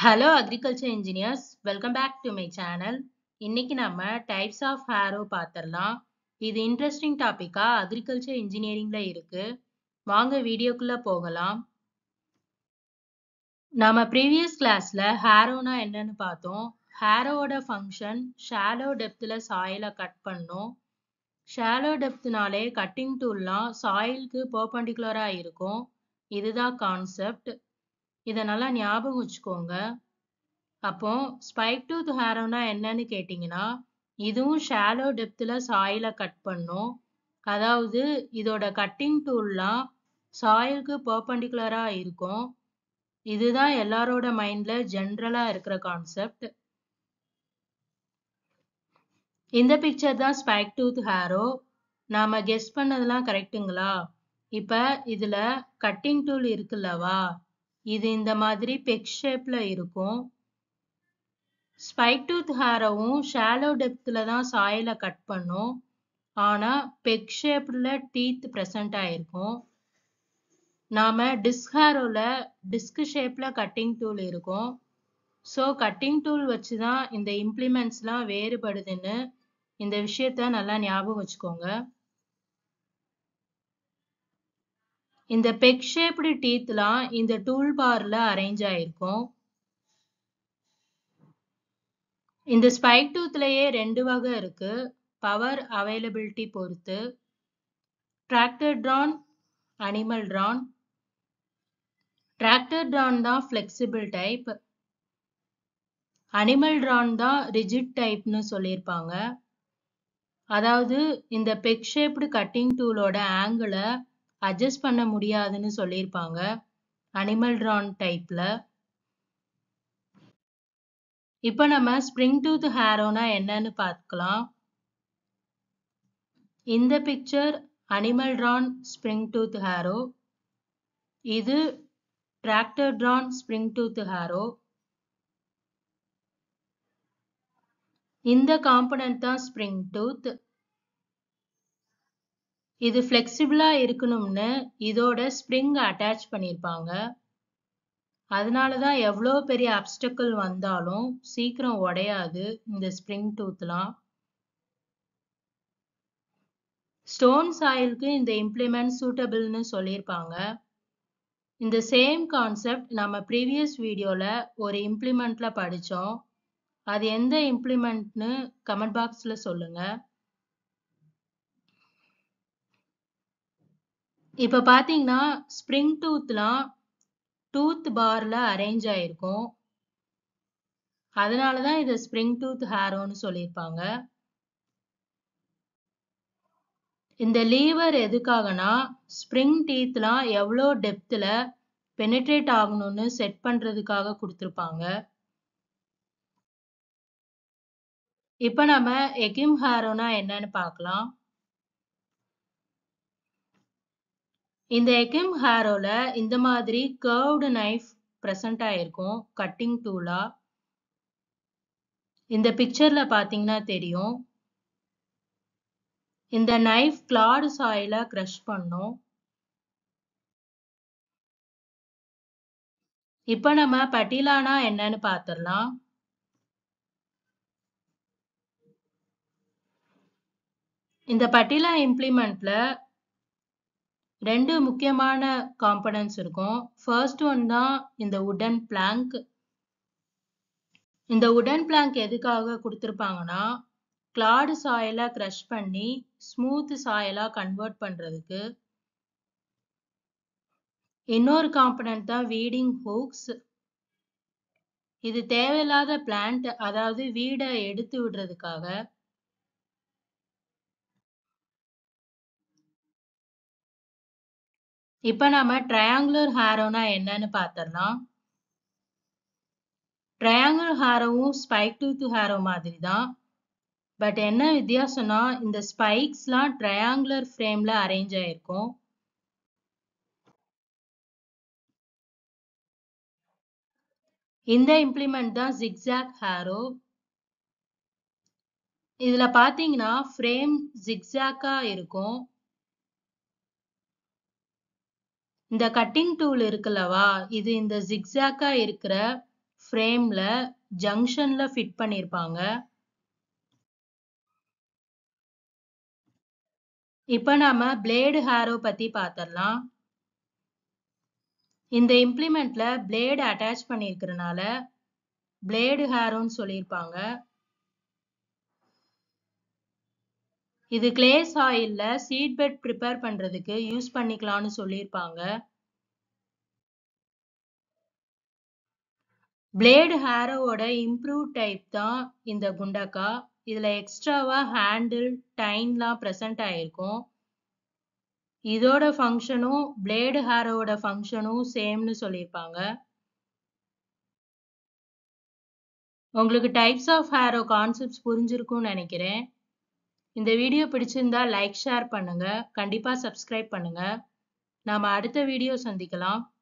hello agriculture engineers welcome back to my channel இன்னைக்கு நம்ம types of hero பார்த்துடலாம் இது இன்ட்ரெஸ்டிங் டாபிக்கா அக்ரிகல்ச்சர் இன்ஜினியரிங்ல இருக்கு வாங்க வீடியோக்குள்ள போகலாம் நாம ப்ரீவியஸ் கிளாஸ்ல ஹேரோனா என்னன்னு பார்த்தோம் ஹேரோவோட ஃபங்க்ஷன் ஷாலோ டெப்த்ல சாயிலை கட் பண்ணும் ஷாலோ டெப்த்னாலே கட்டிங் டூல்லாம் சாயிலுக்கு பர்பண்டிகுலரா இருக்கும் இதுதான் கான்செப்ட் இதை நல்லா ஞாபகம் வச்சுக்கோங்க அப்போ ஸ்பைக் டூத் ஹேரோனா என்னன்னு கேட்டிங்கன்னா இதுவும் ஷாலோ டெப்த்தில் சாயிலை கட் பண்ணும் அதாவது இதோட கட்டிங் டூல்லாம் சாயிலுக்கு பர்பண்டிகுலராக இருக்கும் இதுதான் எல்லாரோட மைண்ட்ல ஜென்ரலாக இருக்கிற கான்செப்ட் இந்த பிக்சர் தான் ஸ்பைக் டூத் ஹேரோ நாம கெஸ் பண்ணதெல்லாம் கரெக்ட்டுங்களா இப்ப இதுல கட்டிங் டூல் இருக்குல்லவா இது இந்த மாதிரி பெக் ஷேப்ல இருக்கும் ஸ்பைக் டூத் ஹேரோவும் ஷாலோ டெப்த்ல தான் சாயில கட் பண்ணும் ஆனா பெக் ஷேப்ல டீத் பிரசன்ட் ஆயிருக்கும் நாம டிஸ்க் ஹேரோல டிஸ்க் ஷேப்ல கட்டிங் டூல் இருக்கும் ஸோ கட்டிங் டூல் வச்சு தான் இந்த இம்ப்ளிமெண்ட்ஸ்லாம் வேறுபடுதுன்னு இந்த விஷயத்த நல்லா ஞாபகம் வச்சுக்கோங்க இந்த பெக் ஷேப்டு டீத்லாம் இந்த டூல் பார்ல அரேஞ்ச் ஆயிருக்கும் இந்த ஸ்பைக் டூத்லயே ரெண்டு வகை இருக்கு பவர் அவைலபிலிட்டி பொறுத்து tractor drawn animal drawn tractor drawn தான் ஃப்ளெக்சிபிள் டைப் அனிமல் ட்ரான் தான் ரிஜிட் டைப்னு சொல்லியிருப்பாங்க அதாவது இந்த பெக் ஷேப்டு கட்டிங் டூலோட ஆங்கிளை அட்ஜஸ்ட் பண்ண முடியாதுன்னு சொல்லியிருப்பாங்க அனிமல் ட்ரான் டைப்ல இப்போ நம்ம ஸ்ப்ரிங் டூத் ஹேரோனா என்னன்னு பார்க்கலாம் இந்த picture animal drawn spring tooth harrow இது tractor drawn spring tooth harrow இந்த காம்பனன்ட் தான் ஸ்ப்ரிங் டூத் இது ஃப்ளெக்சிபிளா இருக்கணும்னு இதோட ஸ்ப்ரிங் அட்டாச் பண்ணியிருப்பாங்க அதனால தான் எவ்வளோ பெரிய அப்டக்கிள் வந்தாலும் சீக்கிரம் உடையாது இந்த ஸ்ப்ரிங் டூத்லாம் ஸ்டோன் சாயிலுக்கு இந்த இம்ப்ளிமெண்ட் சூட்டபிள்னு சொல்லியிருப்பாங்க இந்த சேம் கான்செப்ட் நம்ம ப்ரீவியஸ் வீடியோல ஒரு இம்ப்ளிமெண்ட்ல படித்தோம் அது எந்த இம்ப்ளிமெண்ட்னு கமெண்ட் பாக்ஸ்ல சொல்லுங்க இப்ப பாத்தீங்கன்னா ஸ்ப்ரிங் டூத்லாம் டூத் பார்ல அரேஞ்ச் ஆயிருக்கும் அதனாலதான் இதை ஸ்ப்ரிங் டூத் ஹேரோன்னு சொல்லியிருப்பாங்க இந்த லீவர் எதுக்காகனா ஸ்ப்ரிங் டீத்லாம் எவ்வளோ டெப்த்ல பெனிட்ரேட் ஆகணும்னு செட் பண்றதுக்காக கொடுத்துருப்பாங்க இப்ப நம்ம எகிம் ஹேரோனா என்னன்னு பார்க்கலாம் இந்த எகிம் ஹேரோல இந்த மாதிரி கர்வ்டு நைஃப் ப்ரெசண்ட் ஆயிருக்கும் கட்டிங் டூலா இந்த பிக்சர்ல பாத்தீங்கன்னா தெரியும் இந்த நைஃப் கிளாடு சாயில கிரஷ் பண்ணும் இப்ப நம்ம பட்டிலானா என்னன்னு பாத்திரலாம் இந்த பட்டிலா இம்ப்ளிமெண்ட்ல ரெண்டு முக்கியமான காம்பனன்ட்ஸ் இருக்கும் ஃபர்ஸ்ட் ஒன் தான் இந்த உடன் பிளாங்க் இந்த உடன் பிளாங்க் எதுக்காக கொடுத்துருப்பாங்கன்னா கிளாடு சாயலா க்ரஷ் பண்ணி ஸ்மூத் சாயலா கன்வெர்ட் பண்றதுக்கு இன்னொரு காம்பனன்ட் தான் வீடிங் ஹூக்ஸ் இது தேவையில்லாத பிளான்ட் அதாவது வீடை எடுத்து விடுறதுக்காக இப்ப நாம ட்ரையாங்குலர் ஹேரோனா என்னன்னு பார்த்திடலாம் ட்ரையாங்குலர் ஹேரோவும் ஸ்பைக் டூத் ஹேரோ மாதிரி தான் பட் என்ன வித்தியாசம்னா இந்த ஸ்பைக்ஸ்லாம் ட்ரையாங்குலர் ஃப்ரேம்ல அரேஞ்ச் ஆயிருக்கும் இந்த இம்ப்ளிமெண்ட் தான் ஜிக்ஸாக் ஹேரோ இதுல பாத்தீங்கன்னா ஃப்ரேம் ஜிக்ஸாக்கா இருக்கும் இந்த கட்டிங் டூல் இருக்குல்லவா இது இந்த ஜிக்ஸாக்கா இருக்கிற ஃப்ரேம்ல ஜங்ஷன்ல ஃபிட் பண்ணியிருப்பாங்க இப்ப நாம பிளேடு ஹேரோ பத்தி பாத்திரலாம் இந்த இம்ப்ளிமெண்ட்ல பிளேடு அட்டாச் பண்ணியிருக்கிறனால பிளேடு ஹேரோன்னு சொல்லியிருப்பாங்க இது கிளே சாயில்ல சீட் பெட் ப்ரிப்பேர் பண்றதுக்கு யூஸ் பண்ணிக்கலாம்னு சொல்லியிருப்பாங்க பிளேடு ஹேரோவோட இம்ப்ரூவ் டைப் தான் இந்த குண்டக்கா இதுல எக்ஸ்ட்ராவா ஹேண்டில் டைன்லாம் ப்ரெசென்ட் ஆயிருக்கும் இதோட ஃபங்க்ஷனும் பிளேடு ஹேரோவோட ஃபங்க்ஷனும் சேம்னு சொல்லியிருப்பாங்க உங்களுக்கு டைப்ஸ் ஆஃப் ஹேரோ கான்செப்ட்ஸ் புரிஞ்சிருக்கும்னு நினைக்கிறேன் இந்த வீடியோ பிடிச்சிருந்தா லைக் ஷேர் பண்ணுங்க கண்டிப்பா சப்ஸ்கிரைப் பண்ணுங்க நாம அடுத்த வீடியோ சந்திக்கலாம்